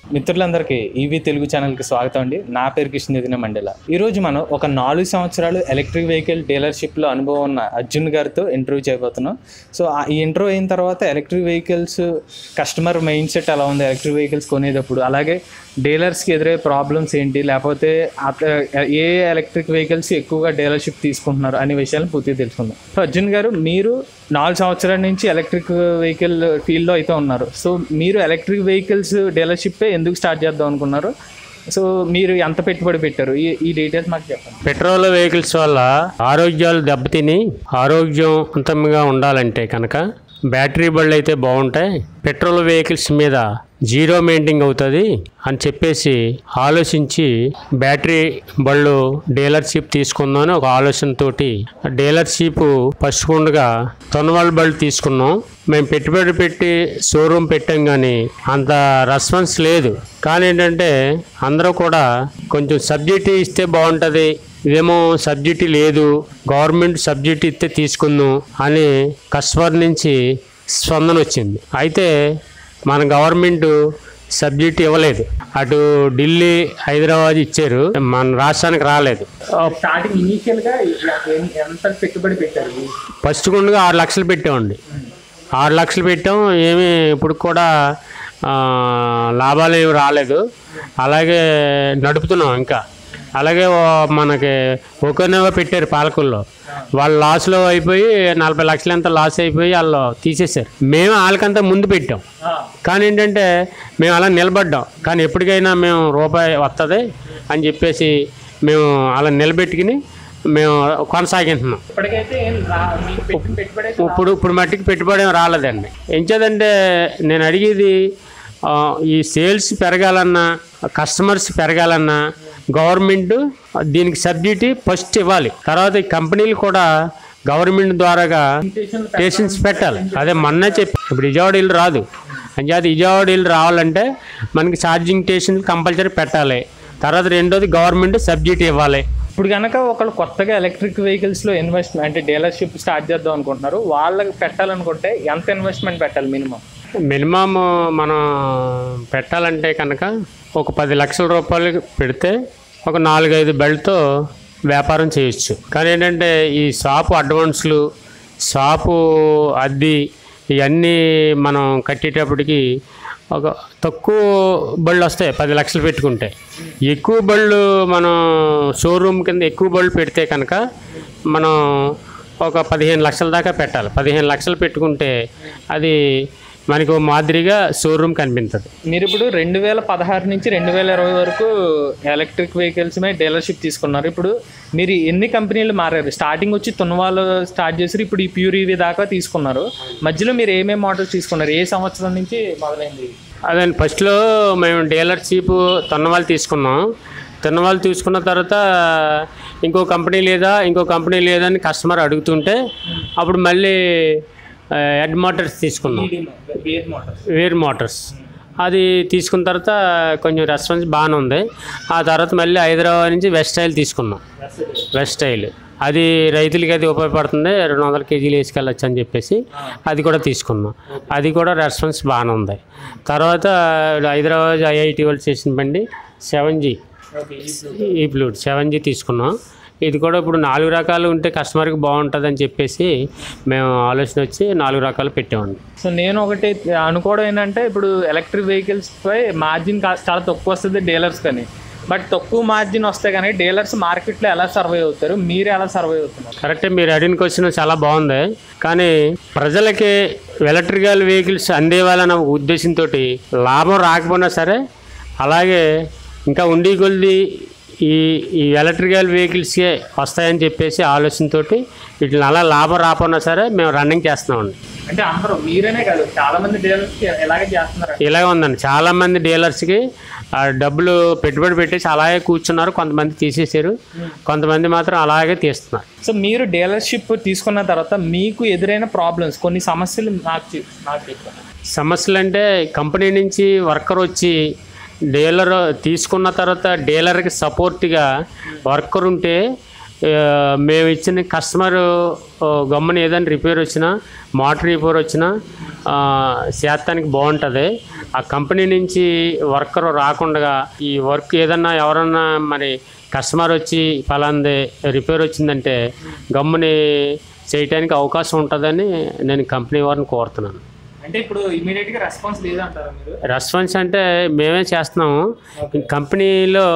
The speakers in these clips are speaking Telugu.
మిత్రులందరికీ ఈవీ తెలుగు ఛానల్కి స్వాగతం అండి నా పేరు కృష్ణదిన మండల ఈరోజు మనం ఒక నాలుగు సంవత్సరాలు ఎలక్ట్రిక్ వెహికల్ డీలర్షిప్లో అనుభవం ఉన్న అర్జున్ గారితో ఇంటర్వ్యూ చేయబోతున్నాం సో ఆ- ఈ ఇంటర్వ్యూ అయిన తర్వాత electric vehicles customer mind set ఎలా ఉంది ఎలక్ట్రిక్ వెహికల్స్ కొనేటప్పుడు అలాగే డీలర్స్కి ఎదురయ్యే ప్రాబ్లమ్స్ ఏంటి లేకపోతే అత- ఏ ఎలక్ట్రిక్ వెహికల్స్ ఎక్కువగా డీలర్షిప్ తీసుకుంటున్నారు అనే విషయాలను పూర్తిగా తెలుసుకుందాం సో అర్జున్ గారు మీరు నాలుగు సంవత్సరాల నుంచి ఎలక్ట్రిక్ వెహికల్ ఫీల్డ్లో అయితే ఉన్నారు సో మీరు ఎలక్ట్రిక్ వెహికల్స్ డీలర్షిప్పే ఎందుకు స్టార్ట్ చేద్దాం అనుకున్నారు సో మీరు ఎంత పెట్టుబడి పెట్టారు ఈ ఈ డీటెయిల్స్ మాకు చెప్పండి పెట్రోల్ వెహికల్స్ వల్ల ఆరోగ్యాలు దెబ్బతిని ఆరోగ్యవంతంగా ఉండాలంటే కనుక బ్యాటరీ బళ్ళు అయితే బాగుంటాయి పెట్రోల్ వెహికల్స్ మీద జీరో మెయింటింగ్ అవుతుంది అని చెప్పేసి ఆలోచించి బ్యాటరీ బళ్ళు డీలర్షిప్ తీసుకుందామని ఒక ఆలోచనతోటి డీలర్షిప్ పసుకుండగా తొనవాళ్ళ బళ్ళు తీసుకున్నాం మేము పెట్టుబడి పెట్టి షోరూమ్ పెట్టాం కానీ అంత రెస్పాన్స్ లేదు కానీ ఏంటంటే అందరూ కూడా కొంచెం సబ్సిడీ ఇస్తే బాగుంటుంది ఇదేమో సబ్సిడీ లేదు గవర్నమెంట్ సబ్సిడీ ఇస్తే తీసుకుందాం అని కస్టమర్ నుంచి స్పందన వచ్చింది అయితే మన గవర్నమెంట్ సబ్సిడీ ఇవ్వలేదు అటు ఢిల్లీ హైదరాబాద్ ఇచ్చారు మన రాష్ట్రానికి రాలేదు స్టార్టింగ్ ఇనీషియల్గా ఎంత పెట్టుబడి పెట్టారు ఫస్ట్ గుండుగా ఆరు లక్షలు పెట్టామండి ఆరు లక్షలు పెట్టాం ఏమీ ఇప్పుడు కూడా ఆ, లాభాలు ఏమి రాలేదు అలాగే నడుపుతున్నాం ఇంకా అలాగే ఓ- మనకి ఒకరినేవో పెట్టారు పాలకుల్లో వాళ్ళు లాస్లో అయిపోయి నలభై లక్షలు ఎంత లాస్ అయిపోయి వాళ్ళు తీసేశారు మేము వాళ్ళకంతా ముందు పెట్టాం కానీ ఏంటంటే మేము అలా నిలబడ్డాం కానీ ఎప్పటికైనా మేము రూపాయి వస్తుంది అని చెప్పేసి మేము అలా నిలబెట్టుకుని మేము కొనసాగిస్తున్నాం ఇప్పటికైతే ఏం రా మీకు పెట్టిన పెట్టుబడి అయితే ఇప్పుడు ఇప్పుడు మట్టికి పెట్టుబడి ఏం రాలేదండి ఎంచేదంటే నేను అడిగేది ఆ, ఈ సేల్స్ పెరగాలన్నా కస్టమర్స్ పెరగాలన్నా గవర్నమెంట్ దీనికి సబ్సిడీ ఫస్ట్ ఇవ్వాలి తర్వాత ఈ కంపెనీలు కూడా గవర్నమెంట్ ద్వారాగా స్టేషన్స్ పెట్టాలి అదే మొన్నే చెప్పి ఇప్పుడు విజయవాడ ఇల్లు రాదు అంచేది విజయవాడ ఇల్లు రావాలంటే మనకి ఛార్జింగ్ స్టేషన్ కంపల్సరీ పెట్టాలి తర్వాత రెండోది గవర్నమెంట్ సబ్సిడీ ఇవ్వాలి ఇప్పుడు కనుక ఒకళ్ళు కొత్తగా ఎలక్ట్రిక్ వెహికల్స్లో ఇన్వెస్ట్మెంట్ అంటే డీలర్షిప్ స్టార్ట్ చేద్దాం అనుకుంటున్నారు వాళ్ళకి పెట్టాలనుకుంటే ఎంత ఇన్వెస్ట్మెంట్ పెట్టాలి మినిమం మినిమం మనం పెట్టాలంటే కనుక ఒక పది లక్షల రూపాయలు పెడితే ఒక నాలుగైదు బెల్ట్తో వ్యాపారం చేయొచ్చు కానీ ఏంటంటే ఈ షాపు అడ్వాన్స్లు షాపు అద్దె ఇవన్నీ మనం కట్టేటప్పటికి ఒక తక్కువ బళ్ళు వస్తాయి పది లక్షలు పెట్టుకుంటే ఎక్కువ బళ్ళు మనం షోరూమ్ కింద ఎక్కువ బళ్ళు పెడితే కనుక మనం ఒక పదిహేను లక్షల దాకా పెట్టాలి పదిహేను లక్షలు పెట్టుకుంటే అది మనకు ఓ మాదిరిగా షోరూమ్ కనిపించదు మీరు ఇప్పుడు రెండు వేల పదహారు నుంచి రెండు వేల ఇరవై వరకు ఎలక్ట్రిక్ వెహికల్స్ మీద డీలర్షిప్ తీసుకున్నారు ఇప్పుడు మీరు ఎన్ని కంపెనీలు మారారు స్టార్టింగ్ వచ్చి తున్వాలు స్టార్ట్ చేసారు ఇప్పుడు ఈ ప్యూర్ ఈవీ దాకా తీసుకున్నారు మధ్యలో మీరు ఏమేమి మోడల్స్ తీసుకున్నారు ఏ సంవత్సరం నుంచి మొదలైంది అదే ఫస్ట్లో మేము డీలర్షిప్ తొన్నవాళ్ళు తీసుకున్నాం తొన్నవాళ్ళు తీసుకున్న తర్వాత ఇంకో కంపెనీ లేదా ఇంకో కంపెనీ లేదా అని కస్టమర్ అడుగుతుంటే అప్పుడు మళ్ళీ ఆ, హెడ్ మోటార్స్ తీసుకున్నాం వేర్ మోడల్ వేర్ మోటార్స్ అది తీసుకున్న తర్వాత కొంచెం రెస్పాన్స్ బాగానే ఉంది ఆ తర్వాత మళ్ళీ హైదరాబాద్ నుంచి వెస్ట్ స్టైల్ తీసుకున్నాం వెస్ట్ స్టైల్ అది రైతులకి అది ఉపయోగపడుతుంది రెండు వందల కేజీలు వేసుకెళ్ళచ్చు అని చెప్పేసి అది కూడా తీసుకున్నాం అది కూడా రెస్పాన్స్ బాగానే ఉంది తర్వాత హైదరాబాద్ ఐఐటి వాళ్ళు చేసిన బండి సెవెన్ జీ ఈ బ్లూట్ సెవెన్ జీ తీసుకున్నాం ఇది కూడా ఇప్పుడు నాలుగు రకాలు ఉంటే కస్టమర్కి బాగుంటుంది అని చెప్పేసి మేము ఆలోచన వచ్చి నాలుగు రకాలు పెట్టామండి సో నేను ఒకటి అనుకోవడం ఏంటంటే ఇప్పుడు ఎలక్ట్రిక్ వెహికల్స్ పై మార్జిన్ చాలా తక్కువ వస్తుంది డీలర్స్ కానీ బట్ తక్కువ మార్జిన్ వస్తే కానీ డీలర్స్ మార్కెట్లో ఎలా సర్వైవ్ అవుతారు మీరు ఎలా సర్వైవ్ అవుతున్నారు కరెక్టే మీరు అడిగిన క్వశ్చన్ చాలా బాగుంది కానీ ప్రజలకి ఎలక్ట్రికల్ వెహికల్స్ అందేవాలన్న ఉద్దేశంతో లాభం రాకపోయినా సరే అలాగే ఇంకా ఉండి కొద్ది ఈ ఈ ఎలక్ట్రికల్ వెహికల్స్కే వస్తాయని చెప్పేసి ఆలోచనతో వీటిని అలా లాభం రాకపోయినా సరే మేము రన్నింగ్ చేస్తున్నామండి అంటే అందరూ మీరేనే కాదు చాలా మంది డీలర్స్ ఎలాగే చేస్తున్నారు ఇలాగే ఉందండి చాలామంది డీలర్స్కి ఆ డబ్బులు పెట్టుబడి పెట్టేసి అలాగే కూర్చున్నారు కొంతమంది తీసేసారు కొంతమంది మాత్రం అలాగే తీస్తున్నారు సో మీరు డీలర్షిప్ తీసుకున్న తర్వాత మీకు ఎదురైన ప్రాబ్లమ్స్ కొన్ని సమస్యలు నాకు చెప్- నాకు చెప్పారు సమస్యలు అంటే కంపెనీ నుంచి వర్కర్ వచ్చి డీలర్ తీసుకున్న తర్వాత డీలర్కి సపోర్ట్గా వర్కర్ ఉంటే ఆ, మేము ఇచ్చిన కస్టమర్ గమ్మున ఏదైనా రిపేర్ వచ్చినా మోటార్ రిపేర్ వచ్చినా ఆ, చేస్తానికి బాగుంటుంది ఆ కంపెనీ నుంచి వర్కర్ రాకుండా ఈ వర్క్ ఏదన్నా ఎవరన్నా మరి కస్టమర్ వచ్చి పలాంది రిపేర్ వచ్చిందంటే గమ్ముని చేయటానికి అవకాశం ఉంటుందని నేను కంపెనీ వారిని కోరుతున్నాను అంటే ఇప్పుడు ఇమీడియట్ గా రెస్పాన్స్ లేదంటారా మీరు రెస్పాన్స్ అంటే మేమే చేస్తున్నాము కంపెనీలో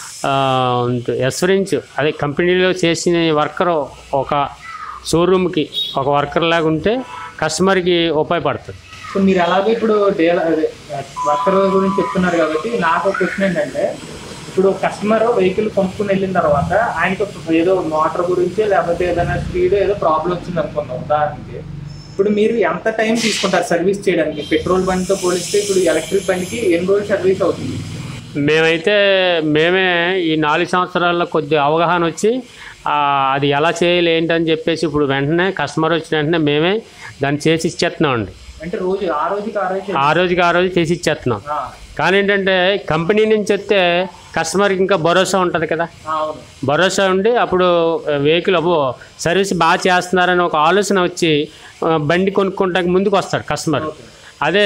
ఎస్వరించి అదే కంపెనీలో చేసిన వర్కర్ ఒక షోరూమ్కి ఒక వర్కర్ లాగా ఉంటే కస్టమర్కి ఉపయోగపడుతుంది సో మీరు ఎలాగో ఇప్పుడు డీలర్ అదే వర్కర్ గురించి చెప్తున్నారు కాబట్టి నాకు ఒక క్వశ్చన్ ఏంటంటే ఇప్పుడు కస్టమర్ వెహికల్ కొనుక్కుని వెళ్ళిన తర్వాత ఆయనకి ఒక ఏదో మోటార్ గురించి లేకపోతే ఏదైనా స్పీడ్ ఏదో ప్రాబ్లం వచ్చింది అనుకుందాం ఉదాహరణకి ఇప్పుడు మీరు ఎంత టైం తీసుకుంటారు సర్వీస్ చేయడానికి పెట్రోల్ బండితో పోలిస్తే ఇప్పుడు ఎలక్ట్రిక్ బండికి ఎన్ని రోజులు సర్వీస్ అవుతుంది మేమైతే మేమే ఈ నాలుగు సంవత్సరాల్లో కొద్ది అవగాహన వచ్చి ఆ, అది ఎలా చేయాలి ఏంటని చెప్పేసి ఇప్పుడు వెంటనే కస్టమర్ వచ్చిన వెంటనే మేమే దాన్ని చేసి ఇచ్చేస్తున్నామండి అంటే రోజు ఆ రోజుకి ఆ రోజు ఆ రోజుకి ఆ రోజు చేసి ఇచ్చేస్తున్నాం ఆ, కానీ ఏంటంటే కంపెనీ నుంచి వస్తే కస్టమర్కి ఇంకా భరోసా ఉంటుంది కదా ఆ, అవును భరోసా ఉండి అప్పుడు వెహికల్ అబ్బో సర్వీస్ బాగా చేస్తున్నారని ఒక ఆలోచన వచ్చి ఆ, బండి కొనుక్కోవడానికి ముందుకు వస్తాడు కస్టమర్ అదే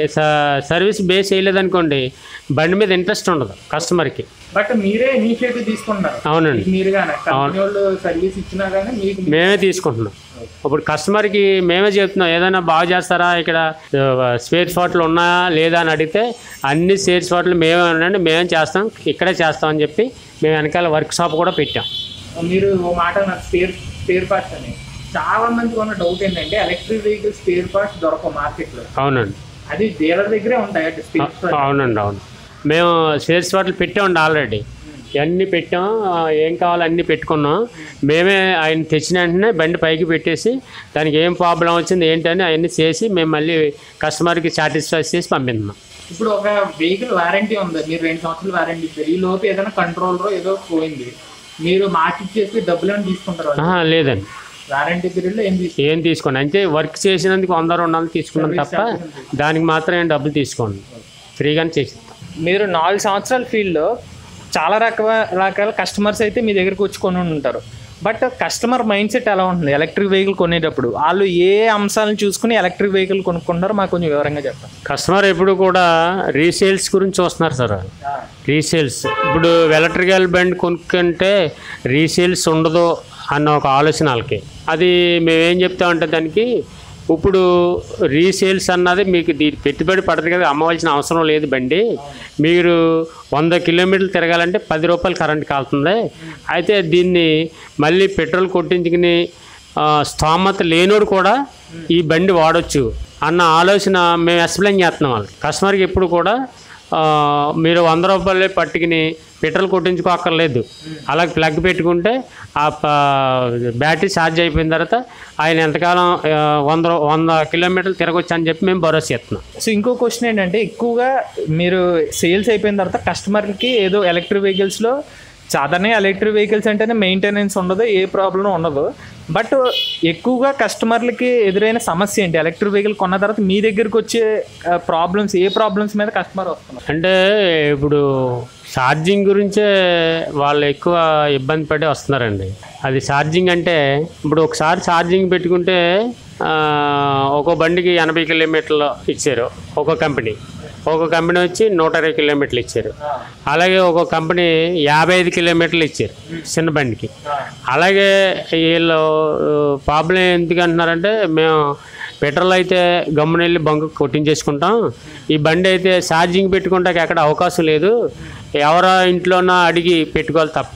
స- సర్వీస్ బేస్ చేయలేదనుకోండి బండి మీద ఇంట్రెస్ట్ ఉండదు కస్టమర్కి బట్ మీరే ఇనిషియేటివ్ తీసుకుంటున్నారు అవునండి మీరుగానే కంపెనీ వాళ్ళు సర్వీస్ ఇచ్చినా కానీ మీకు మేమే తీసుకుంటున్నాం ఇప్పుడు కస్టమర్కి మేమే చెప్తున్నాం ఏదైనా బాగు చేస్తారా ఇక్కడ స్పేర్ స్పాట్లు ఉన్నాయా లేదా అని అడిగితే అన్ని స్పేర్ స్పాట్లు మేమే ఉండండి మేమే చేస్తాం ఇక్కడే చేస్తాం అని చెప్పి మేము వెనకాల వర్క్ షాప్ కూడా పెట్టాం మీరు ఓ మాట నాకు స్పేర్ స్పేర్ పార్ట్స్ అని చాలా మందికి ఉన్న డౌట్ ఏంటంటే ఎలక్ట్రిక్ వెహికల్ స్పేర్ పార్ట్స్ దొరకవు మార్కెట్ లో అవునండి అది డీలర్ దగ్గరే ఉంటాయి అంటే స్పేర్ పార్ట్స్ అవునండి అవును మేము స్పేర్ స్పాట్లు పెట్టామండి ఆల్రెడీ అన్నీ పెట్టాం ఆ, ఏం కావాలో అన్నీ పెట్టుకున్నాం మేమే ఆయన తెచ్చిన వెంటనే బండి పైకి పెట్టేసి దానికి ఏం ప్రాబ్లం వచ్చింది ఏంటని అవన్నీ చేసి మేము మళ్ళీ కస్టమర్కి సాటిస్ఫై చేసి పంపిస్తున్నాం ఇప్పుడు ఒక వెహికల్ వారంటీ ఉంది మీరు రెండు సంవత్సరాలు వారంటీ ఇచ్చారు ఈ లోపు ఏదైనా కంట్రోలర్ ఏదో పోయింది మీరు మార్కెట్ చేసి డబ్బులు ఏమైనా తీసుకుంటారు ఆహా, లేదండి వారంటీ పీరియడ్ లో ఏం తీసుకుంటారు ఏం తీసుకోండి అంటే వర్క్ చేసినందుకు వంద రెండు వందలు తీసుకున్నాం తప్ప దానికి మాత్రం ఏం డబ్బులు తీసుకోండి ఫ్రీగానే చేసి మీరు నాలుగు సంవత్సరాల ఫీల్డ్లో చాలా రకాల రకాల కస్టమర్స్ అయితే మీ దగ్గరకు వచ్చి కొని ఉంటారు బట్ కస్టమర్ మైండ్ సెట్ ఎలా ఉంటుంది ఎలక్ట్రిక్ వెహికల్ కొనేటప్పుడు వాళ్ళు ఏ అంశాలను చూసుకుని ఎలక్ట్రిక్ వెహికల్ కొనుక్కుంటారో మాకు కొంచెం వివరంగా చెప్పండి కస్టమర్ ఎప్పుడు కూడా రీసేల్స్ గురించి చూస్తున్నారు సార్ రీసేల్స్ ఇప్పుడు ఎలక్ట్రికల్ బండి కొనుక్కుంటే రీసేల్స్ ఉండదు అన్న ఒక ఆలోచన వాళ్ళకి అది మేమేం చెప్తామంటే దానికి ఇప్పుడు రీసేల్స్ అన్నది మీకు దీ పెట్టుబడి పడదు కదా అమ్మవలసిన అవసరం లేదు బండి మీరు వంద కిలోమీటర్లు తిరగాలంటే పది రూపాయలు కరెంట్ కాలుతుంది అయితే దీన్ని మళ్ళీ పెట్రోల్ కొట్టించుకుని ఆ, స్తోమత లేనోడు కూడా ఈ బండి వాడొచ్చు అన్న ఆలోచన మేము ఎక్స్ప్లెయిన్ చేస్తున్నాం వాళ్ళు కస్టమర్కి ఎప్పుడు కూడా ఆ, మీరు వంద రూపాయలే పట్టుకుని పెట్రోల్ కొట్టించుకోక్కర్లేదు అలా ప్లగ్ పెట్టుకుంటే ఆ ప- బ్యాటరీ ఛార్జ్ అయిపోయిన తర్వాత ఆయన ఎంతకాలం ఆ, వంద రూ- వంద కిలోమీటర్లు తిరగొచ్చు అని చెప్పి మేము భరోసా ఇస్తున్నాం సో ఇంకో క్వశ్చన్ ఏంటంటే ఎక్కువగా మీరు సేల్స్ అయిపోయిన తర్వాత కస్టమర్కి ఏదో ఎలక్ట్రిక్ వెహికల్స్లో సాధారణంగా ఎలక్ట్రిక్ వెహికల్స్ అంటేనే మెయింటెనెన్స్ ఉండదు ఏ ప్రాబ్లం ఉండదు బట్ ఎక్కువగా కస్టమర్లకి ఎదురైన సమస్య ఏంటి ఎలక్ట్రిక్ వెహికల్ కొన్న తర్వాత మీ దగ్గరికి వచ్చే ప్రాబ్లమ్స్ ఏ ప్రాబ్లమ్స్ మీద కస్టమర్ వస్తున్నారు అంటే ఇప్పుడు ఛార్జింగ్ గురించే వాళ్ళు ఎక్కువ ఇబ్బంది పడి వస్తున్నారండి అది ఛార్జింగ్ అంటే ఇప్పుడు ఒకసారి ఛార్జింగ్ పెట్టుకుంటే ఆ, ఒక్కో బండికి ఎనభై కిలోమీటర్లు ఇచ్చారు ఒక్కో కంపెనీ ఒక కంపెనీ వచ్చి నూట ఇరవై కిలోమీటర్లు ఇచ్చారు అలాగే ఒక కంపెనీ యాభై ఐదు కిలోమీటర్లు ఇచ్చారు చిన్న బండికి అలాగే వీళ్ళు ప్రాబ్లం ఎందుకు అంటున్నారంటే మేము పెట్రోల్ అయితే గమ్మున వెళ్ళి బంకు కొట్టించేసుకుంటాం ఈ బండి అయితే ఛార్జింగ్ పెట్టుకుంటాక ఎక్కడ అవకాశం లేదు ఎవరో ఇంట్లోనో అడిగి పెట్టుకోవాలి తప్ప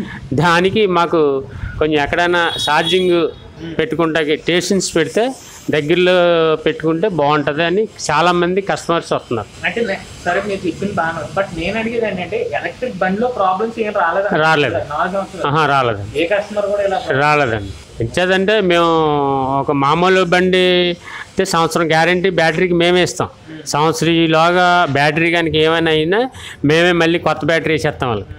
దానికి మాకు కొంచెం ఎక్కడైనా ఛార్జింగ్ పెట్టుకుంటాకి స్టేషన్స్ పెడితే దగ్గరలో పెట్టుకుంటే బాగుంటుంది అని చాలామంది కస్టమర్స్ వస్తున్నారు అంటే నే- సరే మీరు చెప్పింది బాగా బట్ నేను అడిగేది ఏంటంటే ఎలక్ట్రిక్ బండిలో ప్రాబ్లమ్స్ ఏం రాలేదు రాలేదు. నాలుగు సంవత్సరాలు ఆహా రాలేదండి ఏ కస్టమర్ కూడా ఇలా రాలేదండి ఇచ్చేదంటే మేము ఒక మామూలు బండి అయితే సంవత్సరం గ్యారంటీ బ్యాటరీకి మేమే ఇస్తాం సంవత్సరం ఈలోగా బ్యాటరీ కనుక ఏమైనా అయినా మేమే మళ్ళీ కొత్త బ్యాటరీ వేసేస్తాం వాళ్ళకి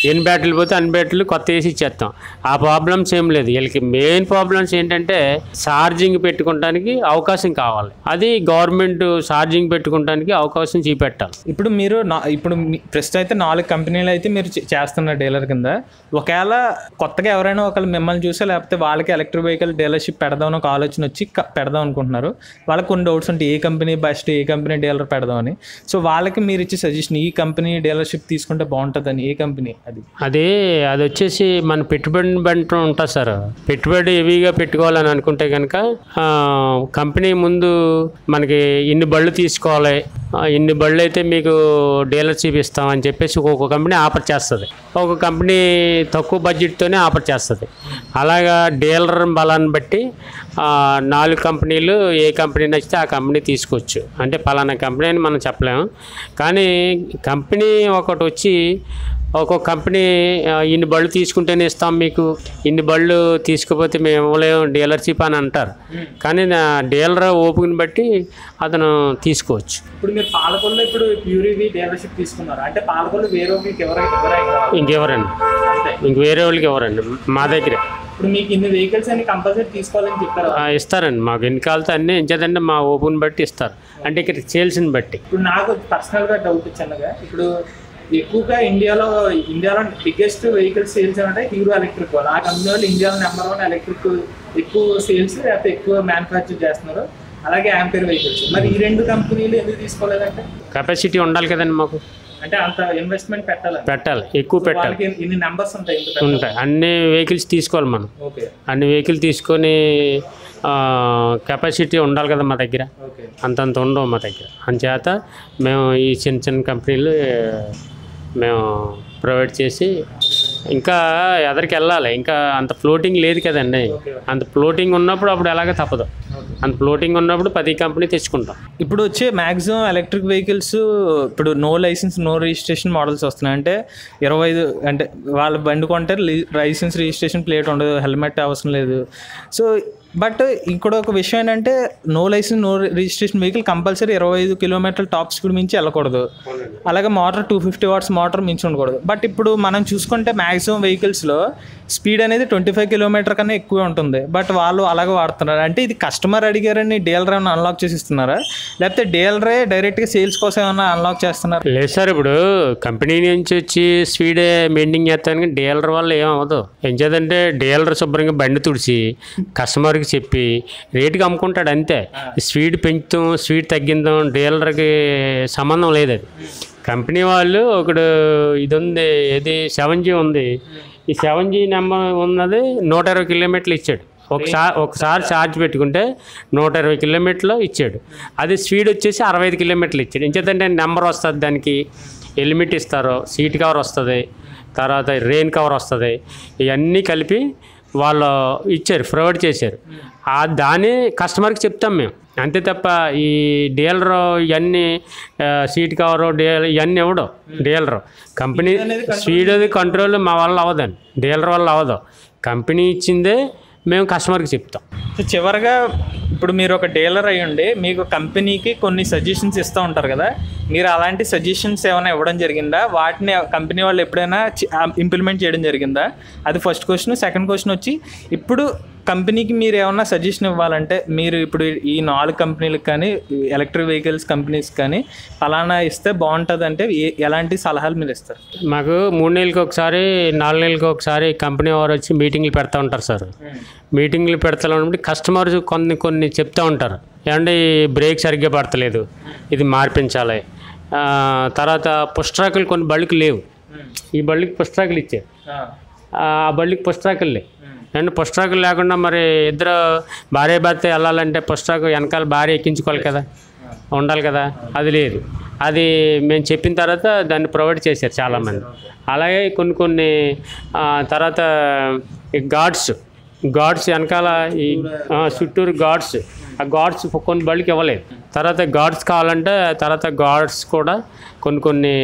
ఎన్ని బ్యాటరీలు పోతే అన్ని బ్యాటరీలు కొత్త వేసి ఇచ్చేస్తాం ఆ ప్రాబ్లమ్స్ ఏం లేదు వీళ్ళకి మెయిన్ ప్రాబ్లమ్స్ ఏంటంటే ఛార్జింగ్ పెట్టుకోవడానికి అవకాశం కావాలి అది గవర్నమెంట్ ఛార్జింగ్ పెట్టుకోవడానికి అవకాశం చూపెట్టాలి ఇప్పుడు మీరు నా ఇప్పుడు మీ- ప్రస్తుతం అయితే నాలుగు కంపెనీలు అయితే మీరు చే- చేస్తున్నారు డీలర్ కింద ఒకవేళ కొత్తగా ఎవరైనా ఒకళ్ళు మిమ్మల్ని చూసా లేకపోతే వాళ్ళకి ఎలక్ట్రిక్ వెహికల్ డీలర్షిప్ పెడదామని ఒక ఆలోచన వచ్చి క- పెడదాం అనుకుంటున్నారు వాళ్ళకి కొన్ని డౌట్స్ ఉంటాయి ఏ కంపెనీ బెస్ట్ ఏ కంపెనీ డీలర్ పెడదామని సో వాళ్ళకి మీరు ఇచ్చే సజెషన్ ఈ కంపెనీ డీలర్షిప్ తీసుకుంటే బాగుంటుందని ఏ కంపెనీ అది అదే అది వచ్చేసి మన పెట్టుబడి బట్టి ఉంటుంది సార్ పెట్టుబడి హెవీగా పెట్టుకోవాలని అనుకుంటే కనుక ఆ, కంపెనీ ముందు మనకి ఇన్ని బళ్ళు తీసుకోవాలి ఆ, ఇన్ని బళ్ళు అయితే మీకు డీలర్షిప్ ఇస్తాం అని చెప్పేసి ఒక్కొక్క కంపెనీ ఆఫర్ చేస్తుంది ఒక కంపెనీ తక్కువ బడ్జెట్తోనే ఆఫర్ చేస్తుంది అలాగా డీలర్ బలాన్ని బట్టి ఆ, నాలుగు కంపెనీలు ఏ కంపెనీ నచ్చితే ఆ కంపెనీ తీసుకోవచ్చు అంటే పలానా కంపెనీ అని మనం చెప్పలేము కానీ కంపెనీ ఒకటి వచ్చి ఒక్కొక్క కంపెనీ ఆ, ఇన్ని బళ్ళు తీసుకుంటేనే ఇస్తాం మీకు ఇన్ని బళ్ళు తీసుకుపోతే మేము ఇవ్వలేము డీలర్షిప్ అని అంటారు కానీ నా డీలర్ ఓపికని బట్టి అతను తీసుకోవచ్చు ఇప్పుడు మీరు పాలకొల్లు ఇప్పుడు ప్యూరివి డీలర్షిప్ తీసుకున్నారు అంటే పాలకొల్లు వేరే మీకు ఎవరైనా ఎవరైనా ఇంకెవరండి అంతే ఇంక వేరే వాళ్ళకి ఎవరండి మా దగ్గరే ఇప్పుడు మీకు ఇన్ని వెహికల్స్ అని కంపల్సరీ తీసుకోవాలని చెప్పారు ఆ, ఇస్తారండి మాకు ఎన్ని కావాలితే అన్నీ ఎంచేదంటే మా ఓపెన్ బట్టి ఇస్తారు అంటే ఇక్కడ సేల్స్ని బట్టి ఇప్పుడు నాకు పర్సనల్ గా డౌట్ చిన్నగా ఇప్పుడు ఎక్కువగా ఇండియాలో ఇండియాలో బిగ్గెస్ట్ వెహికల్ సేల్స్ అంటే హీరో ఎలక్ట్రిక్ వాళ్ళు ఆ కంపెనీ వాళ్ళు ఇండియాలో నెంబర్ వన్ ఎలక్ట్రిక్ ఎక్కువ సేల్స్ లేకపోతే ఎక్కువ మ్యానుఫ్యాక్చర్ చేస్తున్నారు అలాగే యాంపేర్ వెహికల్స్ మరి ఈ రెండు కంపెనీలు ఎందుకు తీసుకోలేదంటే కెపాసిటీ ఉండాలి కదండి మాకు అంటే అంత ఇన్వెస్ట్మెంట్ పెట్టాలి పెట్టాలి ఎక్కువ పెట్టాలి వాళ్ళకి ఇన్ని నెంబర్స్ ఉంటాయి ఎందుకు ఉంటాయి అన్ని వెహికల్స్ తీసుకోవాలి మనం ఓకే అన్ని వెహికల్ తీసుకొని కెపాసిటీ ఉండాలి కదా మా దగ్గర ఓకే అంతంత ఉండవు మా దగ్గర అంచేత మేము ఈ చిన్న చిన్న కంపెనీలు ఆ, మేము ప్రొవైడ్ చేసి ఇంకా ఎదరికి వెళ్ళాలి ఇంకా అంత ఫ్లోటింగ్ లేదు కదండి అంత ఫ్లోటింగ్ ఉన్నప్పుడు అప్పుడు ఎలాగ తప్పదు అంత ఫ్లోటింగ్ ఉన్నప్పుడు పది కంపెనీ తెచ్చుకుంటాం ఇప్పుడు వచ్చే మ్యాక్సిమం ఎలక్ట్రిక్ వెహికల్స్ ఇప్పుడు no licence no registration models వస్తున్నాయి అంటే ఇరవై ఐదు అంటే వాళ్ళ బండి కొంటే లైసెన్స్ రిజిస్ట్రేషన్ ప్లేట్ ఉండదు హెల్మెట్ అవసరం లేదు సో బట్ ఇక్కడ ఒక విషయం ఏంటంటే no licence no registration vehicle compulsory ఇరవై ఐదు కిలోమీటర్ల టాప్ స్పీడ్ మించి వెళ్ళకూడదు అలాగే motor two fifty watts motor మించి ఉండకూడదు బట్ ఇప్పుడు మనం చూసుకుంటే మ్యాక్సిమం వెహికల్స్లో స్పీడ్ అనేది ట్వంటీ ఫైవ్ కిలోమీటర్ కన్నా ఎక్కువే ఉంటుంది బట్ వాళ్ళు అలాగే వాడుతున్నారు అంటే ఇది కస్టమర్ అడిగారని డీలర్ ఏమైనా అన్లాక్ చేసి ఇస్తున్నారా లేకపోతే డీలరే డైరెక్ట్గా సేల్స్ కోసం ఏమైనా అన్లాక్ చేస్తున్నారు లేదు సార్ ఇప్పుడు కంపెనీ నుంచి వచ్చి స్పీడే మెయింటైన్ చేస్తానికి డీలర్ వల్ల ఏమవ్వదు ఏం చేద్దంటే డీలర్ శుభ్రంగా బండి తుడిచి కస్టమర్కి చెప్పి రేటుకి అమ్ముకుంటాడు అంతే స్పీడ్ పెంచుతాం స్పీడ్ తగ్గిందాం డీలర్కి సంబంధం లేదు అది కంపెనీ వాళ్ళు ఒకడు ఇది ఉంది ఇది సెవెన్ జీ ఉంది ఈ సెవెన్ జీ నెంబర్ ఉన్నది నూట ఇరవై కిలోమీటర్లు ఇచ్చాడు ఒకసారి ఒకసారి ఛార్జ్ పెట్టుకుంటే నూట ఇరవై కిలోమీటర్లు ఇచ్చాడు అది స్పీడ్ వచ్చేసి అరవై ఐదు కిలోమీటర్లు ఇచ్చాడు ఇంకేదంటే నెంబర్ వస్తుంది దానికి హెల్మెట్ ఇస్తారు సీట్ కవర్ వస్తుంది తర్వాత రెయిన్ కవర్ వస్తుంది ఇవన్నీ కలిపి వాళ్ళు ఇచ్చారు ప్రొవైడ్ చేశారు ఆ దాన్ని కస్టమర్కి చెప్తాం మేము అంతే తప్ప ఈ డీలర్ ఇవన్నీ ఆ, సీట్ కవరు డీలర్ ఇవన్నీ ఇవ్వడు డీలర్ కంపెనీ స్పీడ్ అది కంట్రోల్ మా వల్ల అవ్వదండి డీలర్ వల్ల అవ్వదు కంపెనీ ఇచ్చిందే మేము కస్టమర్కి చెప్తాం సో చివరగా ఇప్పుడు మీరు ఒక డీలర్ అయి ఉండి మీకు కంపెనీకి కొన్ని సజెషన్స్ ఇస్తూ ఉంటారు కదా మీరు అలాంటి సజెషన్స్ ఏమైనా ఇవ్వడం జరిగిందా వాటిని కంపెనీ వాళ్ళు ఎప్పుడైనా ఇంప్లిమెంట్ చేయడం జరిగిందా అది ఫస్ట్ క్వశ్చన్ సెకండ్ క్వశ్చన్ వచ్చి ఇప్పుడు కంపెనీకి మీరు ఏమన్నా సజెషన్ ఇవ్వాలంటే మీరు ఇప్పుడు ఈ నాలుగు కంపెనీలకు కానీ ఎలక్ట్రిక్ వెహికల్స్ కంపెనీస్ కానీ ఫలానా ఇస్తే బాగుంటుంది అంటే ఏ- ఎలాంటి సలహాలు మీరు ఇస్తారు మాకు మూడు నెలలకి ఒకసారి నాలుగు నెలలకి ఒకసారి కంపెనీ వారు వచ్చి మీటింగ్లు పెడతా ఉంటారు సార్ మీటింగ్లు పెడతా ఉన్నప్పుడు కస్టమర్స్ కొన్ని కొన్ని చెప్తా ఉంటారు ఏమంటే ఈ బ్రేక్ సరిగ్గా పడతలేదు ఇది మార్పించాలి ఆ, తర్వాత పుష్ట్రాకులు కొన్ని బళ్ళకి లేవు ఈ బళ్ళకి పుష్ట్రాకులు ఇచ్చారు ఆ బళ్ళకి పుష్ట్రాకులు లేవు అండ్ పుష్ట్రాకులు లేకుండా మరి ఇద్దరు భార్య భర్త వెళ్ళాలంటే పుష్ట్రాకు వెనకాల భార్య ఎక్కించుకోవాలి కదా ఉండాలి కదా అది లేదు అది మేము చెప్పిన తర్వాత దాన్ని ప్రొవైడ్ చేశారు చాలామంది అలాగే కొన్ని కొన్ని ఆ, తర్వాత ఈ గాడ్స్ గాడ్స్ వెనకాల ఈ ఆ, చుట్టూరు గాడ్స్ ఆ గాడ్స్ కొన్ని బళ్ళకి ఇవ్వలేదు తర్వాత గాడ్స్ కావాలంటే తర్వాత గాడ్స్ కూడా కొన్ని కొన్ని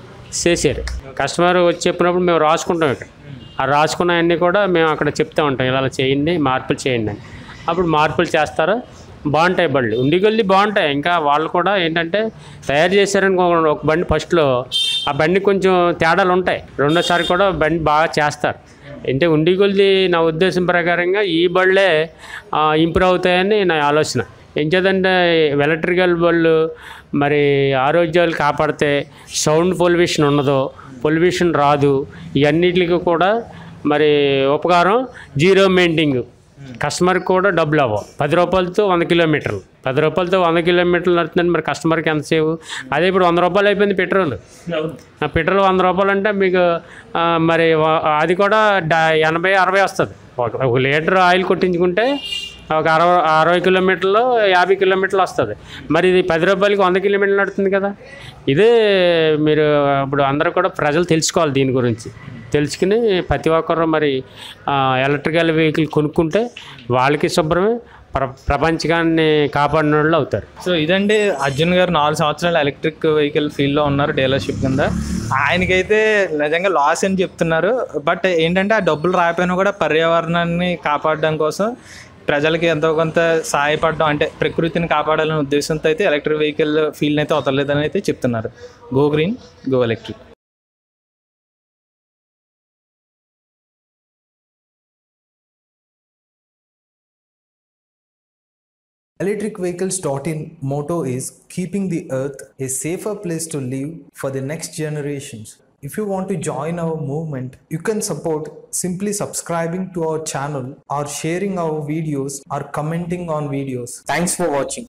చేశారు కస్టమర్ వచ్చి చెప్పినప్పుడు మేము రాసుకుంటాం ఇక్కడ ఆ రాసుకున్నవన్నీ కూడా మేము అక్కడ చెప్తూ ఉంటాం ఇలా ఇలా చేయండి మార్పులు చేయండి అని అప్పుడు మార్పులు చేస్తారు బాగుంటాయి బళ్ళు ఉండిగల్లి బాగుంటాయి ఇంకా వాళ్ళు కూడా ఏంటంటే తయారు చేశారని ఒక- ఒక బండి ఫస్ట్లో ఆ బండి కొంచెం తేడాలు ఉంటాయి రెండోసారి కూడా బండి బాగా చేస్తారు అంటే ఉండి కొలిది నా ఉద్దేశం ప్రకారంగా ఈ బళ్ళే ఇంప్రూవ్ అవుతాయని నా ఆలోచన ఏం చేద్దంటే ఎలక్ట్రికల్ బళ్ళు మరి ఆరోగ్యాలు కాపాడితే సౌండ్ పొల్యూషన్ ఉండదు పొల్యూషన్ రాదు ఇవన్నిటికి కూడా మరి ఉపకారం జీరో మెయింటింగ్ కస్టమర్కి కూడా డబ్బులు అవ్వవు పది రూపాయలతో వంద కిలోమీటర్లు పది రూపాయలతో వంద కిలోమీటర్లు నడుతుందండి మరి కస్టమర్కి ఎంత సేవ్ అదే ఇప్పుడు వంద రూపాయలు అయిపోయింది పెట్రోల్ ఆ పెట్రోల్ వంద రూపాయలు అంటే మీకు ఆ, మరి వ- అది కూడా డా ఎనభై అరవై వస్తుంది ఒక ఒక లీటర్ ఆయిల్ కొట్టించుకుంటే ఒక అరవై అరవై కిలోమీటర్లు యాభై కిలోమీటర్లు వస్తుంది మరి ఇది పది రూపాయలకి వంద కిలోమీటర్లు నడుతుంది కదా ఇదే మీరు ఇప్పుడు అందరూ కూడా ప్రజలు తెలుసుకోవాలి దీని గురించి తెలుసుకుని ప్రతి ఒక్కరు మరి ఆ, ఎలక్ట్రికల్ వెహికల్ కొనుక్కుంటే వాళ్ళకి శుభ్రమే ప్ర ప్రపంచకాన్ని కాపాడిన వాళ్ళు అవుతారు సో ఇదండి అర్జున్ గారు నాలుగు సంవత్సరాలు ఎలక్ట్రిక్ వెహికల్ ఫీల్డ్లో ఉన్నారు డీలర్షిప్ కింద ఆయనకైతే నిజంగా లాస్ అని చెప్తున్నారు బట్ ఏంటంటే ఆ డబ్బులు రాకపోయినా కూడా పర్యావరణాన్ని కాపాడడం కోసం ప్రజలకి ఎంతో కొంత సహాయపడడం అంటే ప్రకృతిని కాపాడాలనే ఉద్దేశంతో అయితే ఎలక్ట్రిక్ వెహికల్ ఫీల్డ్ అయితే వదలలేదని అయితే చెప్తున్నారు go green go electric Electricvehicles.in motto is keeping the earth a safer place to live for the next generations. If you want to join our movement, you can support simply subscribing to our channel or sharing our videos or commenting on videos. Thanks for watching.